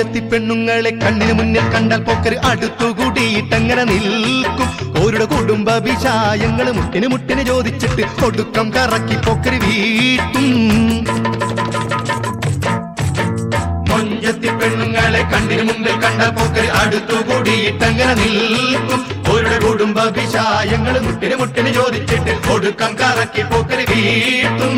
മൊഞ്ചത്തി പെണ്ണുങ്ങളെ കണ്ണിന് മുന്നിൽ കണ്ടാൽ പോക്കര് അടുത്തുകൂടിയിട്ടങ്ങനെ നിൽക്കും ഓരുടെ കുടുംബ വിഷായങ്ങൾ മുട്ടിന് മുട്ടിന് ചോദിച്ചിട്ട് ഒടുക്കം കറക്കി പോക്കര് വീട്ടും മൊഞ്ചത്തി പെണ്ണുങ്ങളെ കണ്ണിന് മുമ്പിൽ കണ്ട പോക്കര് അടുത്തുകൂടിയിട്ടങ്ങനെ നിൽക്കും ഓരുടെ കുടുംബ വിഷായങ്ങൾ മുട്ടിന് മുട്ടിന് ചോദിച്ചിട്ട് ഒടുക്കം കറക്കി പോക്കര് വീട്ടും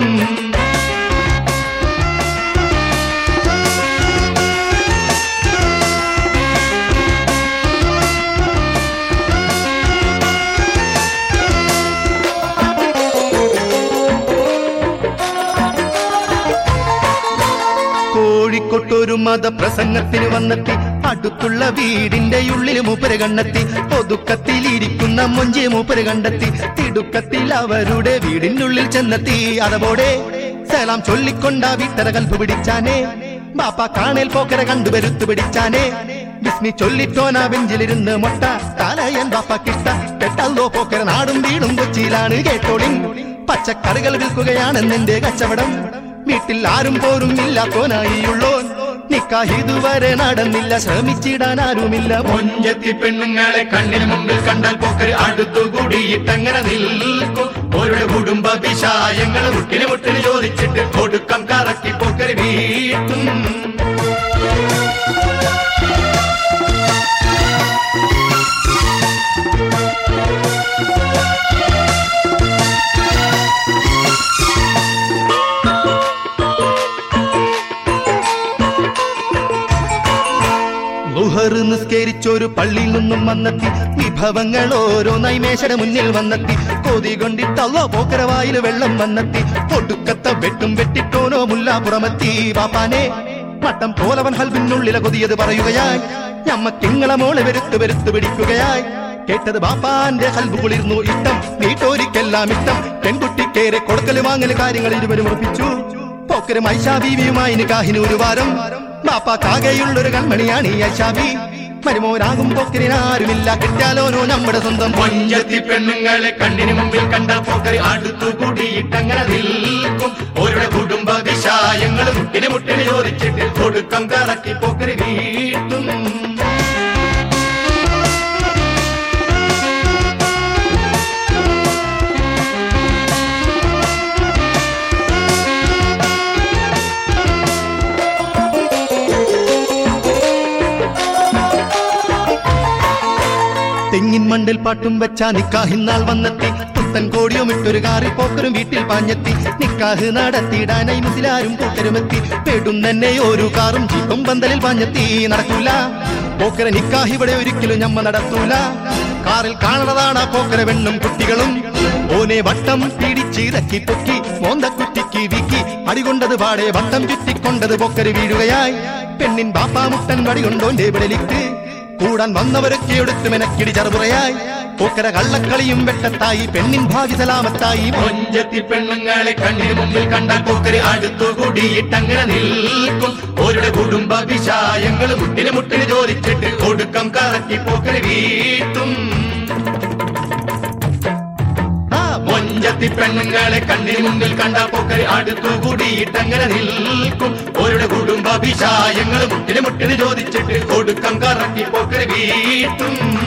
കോഴിക്കോട്ടൊരു മതപ്രസംഗത്തിന് വന്നെത്തി അടുത്തുള്ള വീടിന്റെ ഉള്ളിൽ മൂപ്പര് കണ്ടെത്തി ഒതുക്കത്തിലിരിക്കുന്ന മൊഞ്ചി മൂപ്പര് കണ്ടെത്തി തിടുക്കത്തിൽ അവരുടെ വീടിന്റെ ഉള്ളിൽ ചെന്നെത്തി അതപോടെ സലാം ചൊല്ലിക്കൊണ്ട വീട്ടര കൽപ്പ് പിടിച്ചാനേ ബാപ്പ കാണേൽ പോക്കര കണ്ടു വരുത്തു പിടിച്ചാനേ ബിസ്മി ചൊല്ലിട്ടോന ബെഞ്ചിലിരുന്ന് മൊട്ട തലയൻ ബാപ്പക്കിഷ്ട പെട്ടല്ലോ പോക്കര നാടും വീടും കൊച്ചിയിലാണ് കേട്ടോളിൻ പച്ചക്കറികൾ വിൽക്കുകയാണെന്നെന്റെ കച്ചവടം വീട്ടിൽ ആരും പോരും ഇല്ലാത്തോനായിയുള്ളോൻ നിക്കാഹ് ഇതുവരെ നടന്നില്ല ശ്രമിച്ചിടാൻ ആരുമില്ല മൊഞ്ചത്തി പെണ്ണുങ്ങളെ കണ്ണിന് മുമ്പിൽ കണ്ടാൽ പോക്കര് അടുത്തുകൂടിയിട്ടങ്ങനെ നിൽക്കും ഓരുടെ കുടുംബ വിഷായങ്ങൾ മുട്ടിന് മുട്ടിന് ചോദിച്ചിട്ട് ഒടുക്കം കറക്കി പോക്കര് വീട്ടും ലുഹറ് നിസ്കരിച്ചൊരു പള്ളിയിൽ നിന്നും വന്നെത്തി വിഭവങ്ങൾ ഓരോ നൈമേശയുടെ മുന്നിൽ വന്നെത്തി കൊതി കൊണ്ടിട്ടല്ലോ പോക്കരവായിൽ വെള്ളം വന്നെത്തി ഒടുക്കത്ത വെട്ടും വെട്ടിട്ടോനോ മുല്ലാപുറമെത്തി പാപ്പാനെ മട്ടം പോലവൻ ഹൽബിനുള്ളിലെ കൊതിയത് പറയുകയായി ഞമ്മക്കിങ്ങളെ മോളെ വെരുത്ത് വെരുത്ത് പിടിക്കുകയായി കേട്ടത് ബാപ്പാന്റെ ഹൽബ് കുളിർന്നു ഇഷ്ടം വീട്ടോരിക്കെല്ലാം ഇഷ്ടം പെൺകുട്ടിക്കേറെ കൊടുക്കല് വാങ്ങല് കാര്യങ്ങൾ ഇരുവരും ഉറപ്പിച്ചു പോക്കരും ഐഷാബീവിയുമായി നിക്കാഹിന് ഒരു വാരം ബാപ്പാക്കാകെയുള്ളൊരു കൺമണിയാണ് ഈ ഐഷാബി മരുമോനാകും പോക്കരിന് ആരുമില്ല കിട്ടിയാലോനോ നമ്മുടെ സ്വന്തം മൊഞ്ചത്തി പെണ്ണുങ്ങളെ കണ്ണിന് മുമ്പിൽ കണ്ട പോക്കരി അടുത്തുകൂടിയിട്ടങ്ങനെ നിൽക്കും ഓരുടെ കുടുംബ വിഷായങ്ങൾ മുട്ടിന് മുട്ടിന് ചോദിച്ചിട്ട് കൊടുക്കം കറക്കി പോക്കരി വീട്ടും തെങ്ങിൻ മണ്ടിൽ പാട്ടും വെച്ചാ നിക്കാഹിന്നാൾ വന്നെത്തി പുത്തൻ കോടിയും ഇട്ടൊരു കാറിൽ പോക്കരും വീട്ടിൽ പാഞ്ഞെത്തി നിക്കാഹ് നടത്തിയിടാനായി മുസിലാരും കൂട്ടരുമെത്തി പേടും തന്നെ ഒരു കാറും ജീപ്പും പന്തലിൽ പാഞ്ഞെത്തി നടക്കൂല പോക്കര നിക്കാഹ് ഇവിടെ ഒരിക്കലും ഞമ്മ നടത്തൂല കാറിൽ കാണണതാണ് ആ പോക്കര വെണ്ണും കുട്ടികളും ഓനെ വട്ടം പിടിച്ചിറക്കി പൊക്കി മോന്തക്കുറ്റിക്ക് വീക്കി അടികൊണ്ടത് പാടെ വട്ടം ചുറ്റിക്കൊണ്ടത് പൊക്കര് വീഴുകയായി പെണ്ണിൻ ബാപ്പാ മുട്ടൻ വടികൊണ്ടോന്റെ വിടലിക്ക് കൂടാൻ വന്നവരൊക്കെ എടുത്ത് മെനക്കിടി ചെറുപുറയായി പോക്കര കള്ളക്കളിയും വെട്ടത്തായി പെണ്ണിൻ ഭാഗ്യ സലാമത്തായി മൊഞ്ചത്തി പെണ്ണുങ്ങളെ കണ്ണിന് മുമ്പിൽ കണ്ടാൽ പോക്കര് അടുത്തുകൂടിയിട്ടങ്ങനെ നിൽക്കും ഓരുടെ കുടുംബ വിഷായങ്ങൾ മുട്ടിന് മുട്ടിന് ചോദിച്ചിട്ട് ഒടുക്കം കറക്കി പോക്കര് വീട്ടും ആ മൊഞ്ചത്തി പെണ്ണുങ്ങളെ കണ്ണിന് മുമ്പിൽ കണ്ട പോക്കര് അടുത്തുകൂടിയിട്ടങ്ങനെ നിൽക്കും ഓരുടെ കുടുംബ വിഷായങ്ങൾ മുട്ടിന് മുട്ടിന് ചോദിച്ചിട്ട് ഒടുക്കം കറക്കി പോക്കര് വീട്ടും